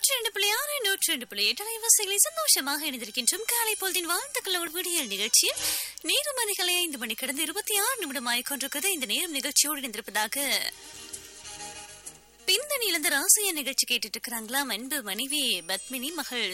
நூற்றி ரெண்டு புள்ளி ஆறு நூற்றி ரெண்டு புள்ளி எட்டு அலைவரிசைகளை சந்தோஷமாக இணைந்திருக்கின்றோம் காலை பொழுதின் வாழ்த்துக்களோடு விடியல் நிகழ்ச்சியில் நேரம் அதிகாலை ஐந்து மணி கடந்து இருபத்தி ஆறு நிமிடம் ஆயிக்கொண்டிருக்கிறது இந்த நேரம் நிகழ்ச்சியோடு இணைந்திருப்பதாக பிந்தணியிலிருந்து ராசிய நிகழ்ச்சி கேட்டுட்டு இருக்கிறாங்களாம் அன்பு மனைவி பத்மினி மகள்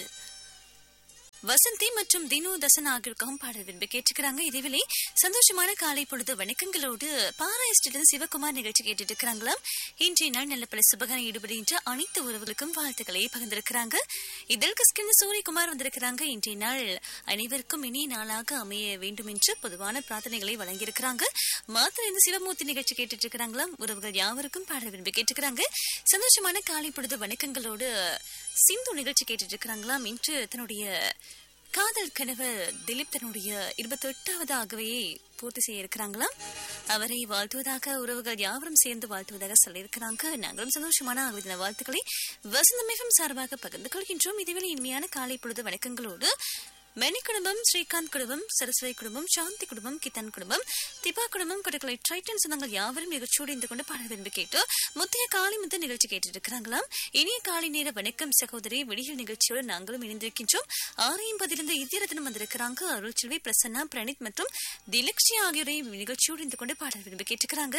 வசந்தி மற்றும் தினு தசன் ஆகியோருக்கும் பாடல் விரும்பி கேட்டுக்கிறாங்க இதுவிலே சந்தோஷமான காலை பொழுது வணக்கங்களோடு பாராயஸ்டிலிருந்து சிவகுமார் நிகழ்ச்சி கேட்டுட்டு இருக்கிறாங்களாம் இன்றைய நாள் நல்ல பல சுபகாரம் ஈடுபடுகின்ற அனைத்து உறவுகளுக்கும் வாழ்த்துக்களை பகிர்ந்திருக்கிறாங்க இதழ்க்கு ஸ்கின் சூரியகுமார் வந்திருக்கிறாங்க இன்றைய நாள் அனைவருக்கும் இனிய நாளாக அமைய வேண்டும் என்று பொதுவான பிரார்த்தனைகளை வழங்கியிருக்கிறாங்க மாத்திர இந்த சிவமூர்த்தி நிகழ்ச்சி கேட்டுட்டு இருக்கிறாங்களாம் உறவுகள் யாவருக்கும் பாடல் விரும்பி கேட்டுக்கிறாங்க சந்தோஷமான காலை பொழுது வணக்கங்களோடு சிந்து நிகழ்ச்சி கேட்டுட்டு இருக்கிறாங்களாம் இன்று தன்னுடைய காதல் கணவர் திலீப் தன்னுடைய இருபத்தி எட்டாவது ஆகவே பூர்த்தி செய்ய இருக்கிறாங்களாம் அவரை வாழ்த்துவதாக உறவுகள் யாவரும் சேர்ந்து வாழ்த்துவதாக சொல்லியிருக்கிறாங்க நாங்களும் சந்தோஷமான ஆகவே தின வாழ்த்துக்களை வசந்தமிகம் சார்பாக பகிர்ந்து கொள்கின்றோம் இதுவரை இனிமையான காலை பொழுது வணக்கங்களோடு மெனி குடும்பம் ஸ்ரீகாந்த் குடும்பம் சரஸ்வதி குடும்பம் சாந்தி குடும்பம் கித்தன் குடும்பம் திபா குடும்பம் கொடக்கலை ட்ரைட்டன் சொந்தங்கள் யாவரும் நிகழ்ச்சியோடு இருந்து கொண்டு பாடல் விரும்பி கேட்டு முத்தைய காலை முத்த நிகழ்ச்சி கேட்டுட்டு இருக்கிறாங்களாம் இனிய காலை நேர வணக்கம் சகோதரி விடியல் நிகழ்ச்சியோடு நாங்களும் இணைந்திருக்கின்றோம் ஆரையும் பதிலிருந்து இத்தியரத்தனம் வந்திருக்கிறாங்க அருள்செல்வி பிரசன்னா பிரணீத் மற்றும் திலக்ஷி ஆகியோரை நிகழ்ச்சியோடு இருந்து கொண்டு பாடல் விரும்பி கேட்டுக்கிறாங்க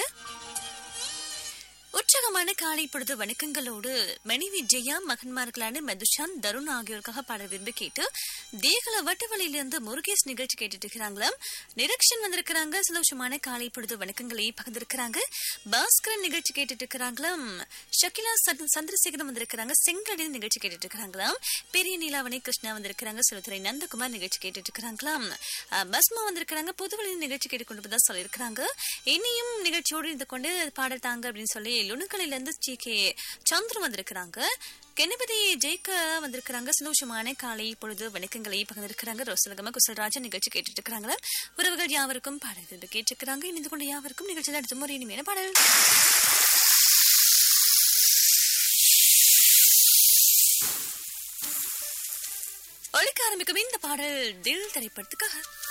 உற்சாகமான காலை பொழுது வணக்கங்களோடு மனைவி ஜெயா மகன்மார்களான மதுஷான் தருண் ஆகியோருக்காக பாட விரும்பி கேட்டு தேகல வட்டவழியிலிருந்து முருகேஷ் நிகழ்ச்சி கேட்டுட்டு இருக்கிறாங்களாம் நிரக்ஷன் வந்திருக்கிறாங்க சந்தோஷமான காலை பொழுது வணக்கங்களை பகிர்ந்திருக்கிறாங்க பாஸ்கரன் நிகழ்ச்சி கேட்டுட்டு இருக்கிறாங்களாம் ஷக்கிலா சந்த்- சந்திரசேகரன் வந்திருக்கிறாங்க செங்கடின் நிகழ்ச்சி கேட்டுட்டு இருக்கிறாங்களாம் பெரிய நீலாவணி கிருஷ்ணா வந்திருக்கிறாங்க சிலத்துறை நந்தகுமார் நிகழ்ச்சி கேட்டுட்டு இருக்கிறாங்களாம் அஹ், பஸ்மா வந்திருக்கிறாங்க புதுவெளி நிகழ்ச்சி கேட்டுக்கொண்டு தான் சொல்லியிருக்கிறாங்க இனியும் நிகழ்ச்சியோடு இருந்து கொண்டு பாடல் தாங்க அப்படின்னு சொல்லி லுணுக்கலையில இருந்து சி கே சந்திரன் வந்திருக்கிறாங்க கணபதி ஜெயிக்க வந்திருக்கிறாங்க சந்தோஷமான காலை பொழுது வணக்கங்களை பகிர்ந்திருக்கிறாங்க ரோசலகம குசல்ராஜன் நிகழ்ச்சி கேட்டுட்டு இருக்கிறாங்க உறவுகள் யாவருக்கும் பாடல் விரும்பி கேட்டிருக்கிறாங்க இணைந்து கொண்டு யாவருக்கும் நிகழ்ச்சியில் அடுத்த முறை இனிமையான பாடல் ஒழிக்க ஆரம்பிக்கும் இந்த பாடல் தில் திரைப்படத்துக்காக